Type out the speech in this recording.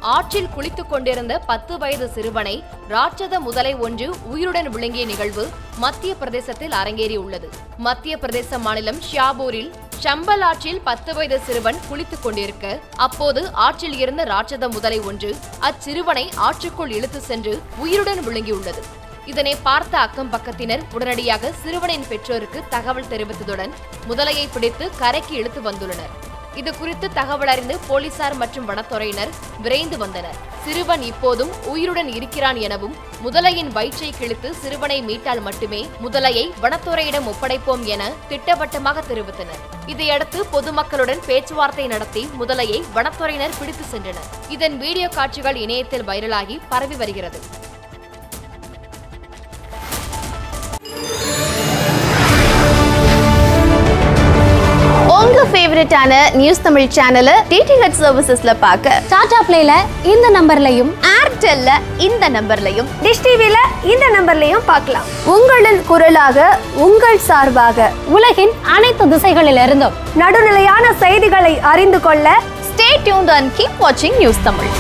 ஆற்றில் குளித்துக் கொண்டிருந்த பத்து வயது சிறுவனை ராட்சத முதலை ஒன்று உயிருடன் விழுங்கிய நிகழ்வு மத்திய பிரதேசத்தில் அரங்கேறியுள்ளது மத்திய பிரதேச மாநிலம் ஷியாபூரில் சம்பல் ஆற்றில் பத்து வயது சிறுவன் குளித்துக் கொண்டிருக்க அப்போது ஆற்றில் இருந்த ராட்சத முதலை ஒன்று அச்சிறுவனை ஆற்றுக்குள் இழுத்து சென்று உயிருடன் விழுங்கியுள்ளது இதனை பார்த்த அக்கம் பக்கத்தினர் உடனடியாக சிறுவனின் பெற்றோருக்கு தகவல் தெரிவித்ததுடன் முதலையை பிடித்து கரைக்கு இழுத்து வந்துள்ளனர் இது குறித்து தகவல் அறிந்து போலீசார் மற்றும் வனத்துறையினர் விரைந்து வந்தனர் சிறுவன் இப்போதும் உயிருடன் இருக்கிறான் எனவும் முதலையின் வயிற்றை கிழித்து சிறுவனை மீட்டால் மட்டுமே முதலையை வனத்துறையிடம் ஒப்படைப்போம் என திட்டவட்டமாக தெரிவித்தனர் இதையடுத்து பொதுமக்களுடன் பேச்சுவார்த்தை நடத்தி முதலையை வனத்துறையினர் பிடித்து சென்றனர் இதன் வீடியோ காட்சிகள் இணையத்தில் வைரலாகி பரவி வருகிறது உங்க ஃபேவரட்டான நியூஸ் தமிழ் சேனலை டிடிஹெச் சர்வீசஸ்ல பார்க்க டாடா பிளேல இந்த நம்பர்லையும் ஏர்டெல்ல இந்த நம்பர்லையும் டிஷ் டிவில இந்த நம்பர்லயும் பார்க்கலாம் உங்களின் குரலாக உங்கள் சார்பாக உலகின் அனைத்து திசைகளிலிருந்தும் நடுநிலையான செய்திகளை அறிந்து கொள்ள ஸ்டே டியூன்ட் அண்ட் கீப் வாட்சிங் நியூஸ் தமிழ்